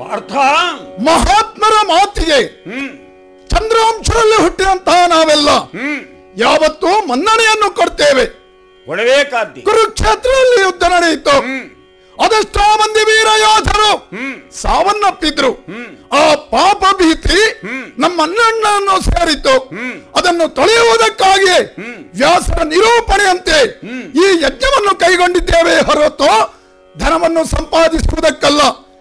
ಪಾರ್ಥ ಮಹಾತ್ಮರ ಮಾತಿಗೆ ಹ್ಮ್ ಚಂದ್ರಾಂಶದಲ್ಲಿ ಹುಟ್ಟಿದಂತಹ ನಾವೆಲ್ಲ ಹ್ಮ್ ಯಾವತ್ತೂ ಮನ್ನಣೆಯನ್ನು ಕೊಡ್ತೇವೆ ಕೊಡಬೇಕಾದ್ದಿ ಕುರುಕ್ಷೇತ್ರದಲ್ಲಿ ಯುದ್ಧ ನಡೆಯಿತು ಹ್ಮ್ ಅದೆಷ್ಟೋ ಮಂದಿ ವೀರ ಯೋಧರು ಹ್ಮ್ ಸಾವನ್ನಪ್ಪಿದ್ರು ಹ್ಮ್ ಆ ಪಾಪ ಭೀತಿ ಹ್ಮ್. ನಮ್ಮ ಅಣ್ಣಣ್ಣನ್ನು ಸೇರಿತು ಹ್ಮ್. ಅದನ್ನು ತೊಳೆಯುವುದಕ್ಕಾಗಿ ಹ್ಮ್. ವ್ಯಾಸರ ನಿರೂಪಣೆಯಂತೆ ಹ್ಮ್. ಈ ಯಜ್ಞವನ್ನು ಕೈಗೊಂಡಿದ್ದೇವೆ ಹೊರತು ಧನವನ್ನು ಸಂಪಾದಿಸುವುದಕ್ಕಲ್ಲ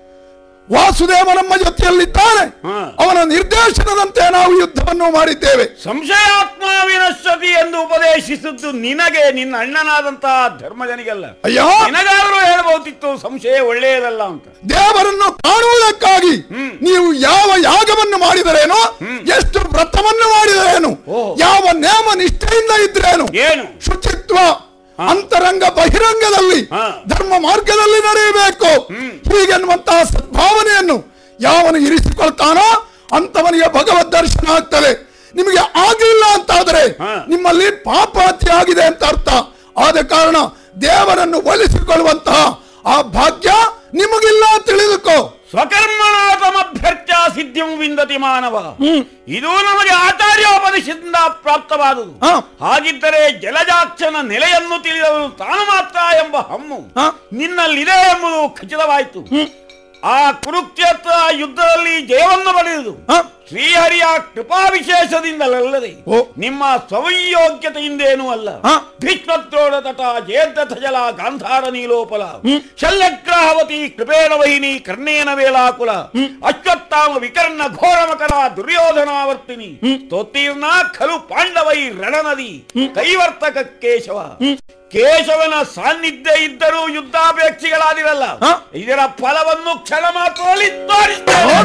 ವಾಸುದೇವ ನಮ್ಮ ಜೊತೆಯಲ್ಲಿದ್ದಾನೆ ಹಾ. ಅವನ ನಿರ್ದೇಶನದಂತೆ ನಾವು ಯುದ್ಧವನ್ನು ಮಾಡಿದ್ದೇವೆ ಸಂಶಯಾತ್ಮ ವಿನಶ್ಯತಿ ಎಂದು ಉಪದೇಶಿಸಿದ್ದು ನಿನಗೆ ನಿನ್ನ ಅಣ್ಣನಾದಂತಹ ಧರ್ಮಜನಿಗಲ್ಲ ಅಯ್ಯೋ ನಿನಗಾದರೂ ಹೇಳ್ಬಹುದಿತ್ತು ಸಂಶಯ ಒಳ್ಳೆಯದಲ್ಲ ಅಂತ ದೇವರನ್ನು ಕಾಣುವುದಕ್ಕಾಗಿ ಹ್ಮ್. ನೀವು ಯಾವ ಯಾಗವನ್ನು ಮಾಡಿದರೇನು ಹ್ಮ್. ಎಷ್ಟು ವ್ರತವನ್ನು ಮಾಡಿದರೇನು ಓಹೋ. ಯಾವ ನೇಮ ನಿಷ್ಠೆಯಿಂದ ಇದ್ರೇನು ಏನು ಶುಚಿತ್ವ ಅಂತರಂಗ ಬಹಿರಂಗದಲ್ಲಿ ಹಾ. ಧರ್ಮ ಮಾರ್ಗದಲ್ಲಿ ನಡೆಯಬೇಕು ಹ್ಮ್. ಹೀಗೆನ್ನುವಂತಹ ಸದ್ಭಾವನೆಯನ್ನು ಯಾವನು ಇರಿಸಿಕೊಳ್ತಾನೋ ಅಂತವನಿಗೆ ಭಗವದ್ ದರ್ಶನ ಆಗ್ತದೆ ನಿಮಗೆ ಆಗಲಿಲ್ಲ ಅಂತಾದರೆ ಹಾ. ನಿಮ್ಮಲ್ಲಿ ಪಾಪಾತಿ ಆಗಿದೆ ಅಂತ ಅರ್ಥ ಆದ ಕಾರಣ ದೇವರನ್ನು ಒಲಿಸಿಕೊಳ್ಳುವಂತಹ ಆ ಭಾಗ್ಯ ನಿಮಗಿಲ್ಲ ತಿಳಿದುಕೋ ಸ್ವಕರ್ಮಣಾತಮಭ್ಯರ್ಥ ಸಿದ್ಧಿಂ ವಿಂದತಿ ಮಾನವ ಇದು ನಮಗೆ ಆಚಾರ್ಯೋಪದೇಶದಿಂದ ಪ್ರಾಪ್ತವಾದುದು ಹಾ. ಹಾಗಿದ್ದರೆ ಜಲಜಾಕ್ಷನ ನೆಲೆಯನ್ನು ತಿಳಿದವನು ತಾನು ಮಾತ್ರ ಎಂಬ ಹಮ್ಮು ಹಾ. ನಿನ್ನಲ್ಲಿದೆ ಎಂಬುದು ಖಚಿತವಾಯಿತು ಆ ಕುರುಕ್ಷೇತ್ರ ಯುದ್ಧದಲ್ಲಿ ಜಯವನ್ನು ಪಡೆಯುವುದು ಹಾ? ಶ್ರೀಹರಿಯ ಕೃಪಾ ವಿಶೇಷದಿಂದಲಲ್ಲದೆ ಓ. ನಿಮ್ಮ ಸ್ವಯೋಗ್ಯತೆಯಿಂದೇನೂ ಅಲ್ಲ ಹಾ. ಭೀಷ್ಮದ್ರೋಣ ತಟ ಜಯದ್ರಥ ಜಲ ಗಾಂಧಾರ ನೀಲೋಪಲ ಶಲ್ಯಗ್ರಾಹವತಿ ಕೃಪೇಣ ವಹಿನಿ ಕರ್ಣೇನ ವೇಲಾಕುಲ ಅಶ್ವತ್ಥಾಮ ವಿಕರ್ಣ ಘೋರ ಮಕರ ದುರ್ಯೋಧನಾವರ್ತಿನಿ ಸ್ತೋತ್ತೀರ್ಣ ಖಲು ಪಾಂಡವೈ ರಣನದಿ ಕೈವರ್ತಕ ಕೇಶವ ಕೇಶವನ ಸಾನ್ನಿಧ್ಯ ಇದ್ದರೂ ಯುದ್ಧಾಪೇಕ್ಷಿಗಳಾದಿರಲ್ಲ ಹಾ. ಇದರ ಫಲವನ್ನು ಕ್ಷಣ ಮಾತ್ರದಲ್ಲಿ ತೋರಿಸ್ತೇವೆ ನೋಡು